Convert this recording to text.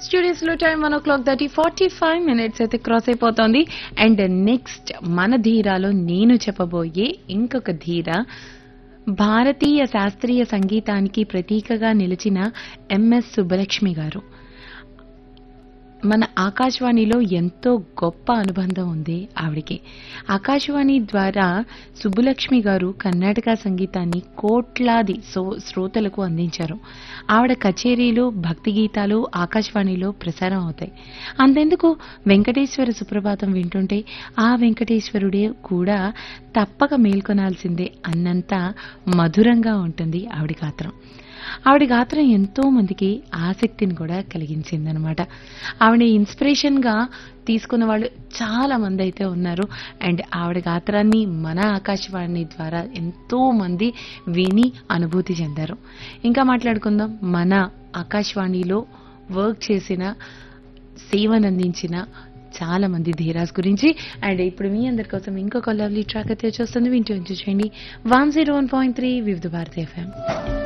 studios లో time one o'clock thirty forty five minutes అయితే cross అయిపోతుంది and next మన ధీరాలో నేను చెప్పబోయే ఇంకొక ధీర భారతీయ శాస్త్రీయ సంగీతానికి ప్రతీకగా నిలిచిన ఎంఎస్ సుబ్బలక్ష్మి గారు మన ఆకాశవాణిలో ఎంతో గొప్ప అనుబంధం ఉంది ఆవిడికి ఆకాశవాణి ద్వారా సుబ్బులక్ష్మి గారు కర్ణాటక సంగీతాన్ని కోట్లాది సో శ్రోతలకు అందించారు ఆవిడ కచేరీలు భక్తి గీతాలు ఆకాశవాణిలో ప్రసారం అవుతాయి అంతెందుకు వెంకటేశ్వర సుప్రభాతం వింటుంటే ఆ వెంకటేశ్వరుడే కూడా తప్పక మేల్కొనాల్సిందే అన్నంత మధురంగా ఉంటుంది ఆవిడ గాత్రం ఆవిడ గాత్రం ఎంతో మందికి ఆసక్తిని కూడా కలిగించిందనమాట ఆవిడ ఇన్స్పిరేషన్ గా తీసుకున్న వాళ్ళు చాలా మంది అయితే ఉన్నారు అండ్ ఆవిడ గాత్రాన్ని మన ఆకాశవాణి ద్వారా ఎంతో మంది విని అనుభూతి చెందారు ఇంకా మాట్లాడుకుందాం మన ఆకాశవాణిలో వర్క్ చేసిన సేవనందించిన చాలా మంది ధీరాస్ గురించి అండ్ ఇప్పుడు మీ అందరి కోసం ఇంకొక లవ్లీ ట్రాక్ అయితే వచ్చేస్తుంది వింటూ ఉంచేయండి one zero one point three Vividh Bharati FM